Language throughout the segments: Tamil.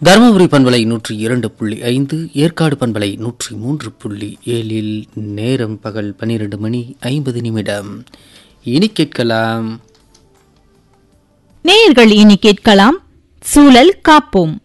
தருமபுரி பண்பலை நூற்றி இரண்டு புள்ளி ஐந்து ஏற்காடு பண்பலை நூற்றி மூன்று புள்ளி ஏழில் நேரம் பகல் பன்னிரண்டு மணி ஐம்பது நிமிடம் இனி கேட்கலாம் நேயர்கள் இனி கேட்கலாம் சூழல் காப்போம்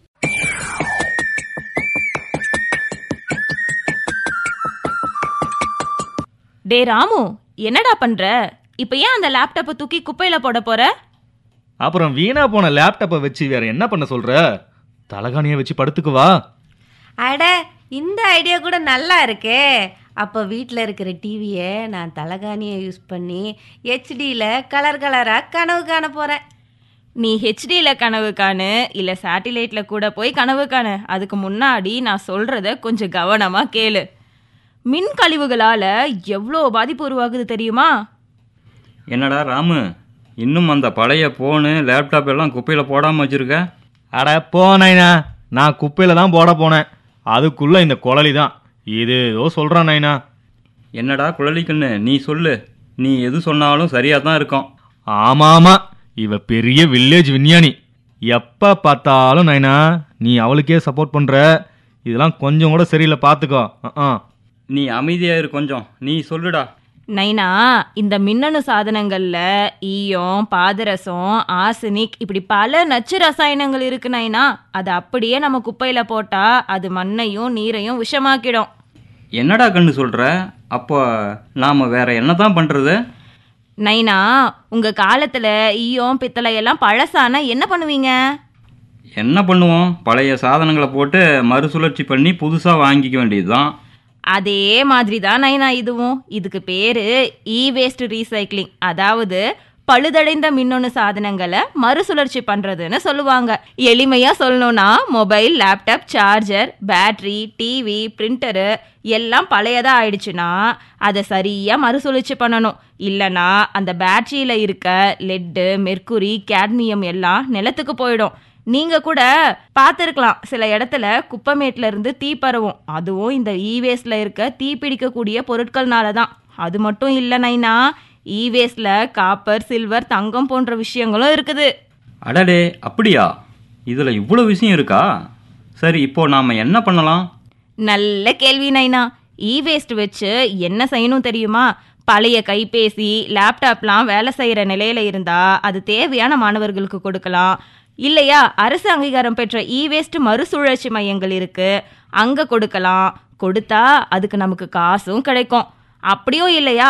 டே ராமு என்னடா பண்ற இப்ப ஏன் அந்த லேப்டாப்பை தூக்கி குப்பையில போட போற அப்புறம் வீணா போன லேப்டாப்பை வச்சு வேற என்ன பண்ண சொல்ற தலகாணியை வச்சு படுத்துக்குவா அட இந்த ஐடியா கூட நல்லா இருக்கே அப்போ வீட்டில் இருக்கிற டிவியை நான் தலகாணியை யூஸ் பண்ணி ஹெச்டியில் கலர் கலராக கனவு காண போகிறேன் நீ ஹெச்டியில் கனவு காணு இல்ல சேட்டிலைட்ல கூட போய் கனவு காணு அதுக்கு முன்னாடி நான் சொல்றத கொஞ்சம் கவனமா கேளு மின் கழிவுகளால எவ்வளோ பாதிப்பு உருவாகுது தெரியுமா என்னடா ராமு இன்னும் அந்த பழைய ஃபோனு லேப்டாப் எல்லாம் குப்பையில் போடாமல் வச்சுருக்க அட போனேண்ணா நான் குப்பையில தான் போட போனேன் அதுக்குள்ள இந்த குழலி தான் இது ஏதோ சொல்றான் நைனா என்னடா குழலிக்கண்ணு நீ சொல்லு நீ எது சொன்னாலும் சரியாக தான் இருக்கும் ஆமா ஆமா இவ பெரிய வில்லேஜ் விஞ்ஞானி எப்ப பார்த்தாலும் நைனா நீ அவளுக்கே சப்போர்ட் பண்ற இதெல்லாம் கொஞ்சம் கூட சரியில்லை பார்த்துக்கோ அஹ் நீ அமைதியாக இரு கொஞ்சம் நீ சொல்லுடா நைனா இந்த மின்னணு சாதனங்கள்ல ஈயம் பாதரசம் ஆர்சனிக் இப்படி பல நச்சு ரசாயனங்கள் இருக்கு நைனா அது அப்படியே நம்ம குப்பையில போட்டா அது மண்ணையும் நீரையும் விஷமாக்கிடும் என்னடா கண்ணு சொல்கிற அப்போ நாம் வேற என்ன தான் பண்ணுறது நைனா உங்க காலத்துல ஈயம் பித்தளை எல்லாம் பழசானா என்ன பண்ணுவீங்க என்ன பண்ணுவோம் பழைய சாதனங்களை போட்டு மறுசுழற்சி பண்ணி புதுசாக வாங்கிக்க வேண்டியது தான் அதே மாதிரி தான் நைனா இதுவும் இதுக்கு பேரு இ வேஸ்ட் ரீசைக்ளிங் அதாவது பழுதடைந்த மின்னணு சாதனங்களை மறுசுழற்சி பண்றதுன்னு சொல்லுவாங்க எளிமையா சொல்லணும்னா mobile laptop charger battery TV printer எல்லாம் பழையதா ஆயிடுச்சுன்னா அதை சரியா மறுசுழற்சி பண்ணணும் இல்லனா அந்த பேட்டரியில இருக்க லெட்டு மெர்க்குரி கேட்மியம் எல்லாம் நிலத்துக்கு போயிடும் நீங்க கூட பார்த்துருக்கலாம் சில இடத்துல குப்பமேட்ல இருந்து தீ பரவும் அதுவும் இந்த ஈவேஸ்ட்ல இருக்க தீ பிடிக்கக்கூடிய பொருட்கள்னால தான் அது மட்டும் இல்லை நைனா ஈவேஸ்ட்ல காப்பர் சில்வர் தங்கம் போன்ற விஷயங்களும் இருக்குது அடடே அப்படியா இதில் இவ்வளோ விஷயம் இருக்கா சரி இப்போ நாம் என்ன பண்ணலாம் நல்ல கேள்வி நைனா இ வேஸ்ட் வச்சு என்ன செய்யணும் தெரியுமா பழைய கைபேசி லேப்டாப்லாம் வேலை செய்கிற நிலையில இருந்தா அது தேவையான மாணவர்களுக்கு கொடுக்கலாம் இல்லையா அரசு அங்கீகாரம் பெற்ற இ வேஸ்ட் மறுசுழற்சி மையங்கள் இருக்கு அங்க கொடுக்கலாம் கொடுத்தா அதுக்கு நமக்கு காசும் கிடைக்கும் அப்படியும் இல்லையா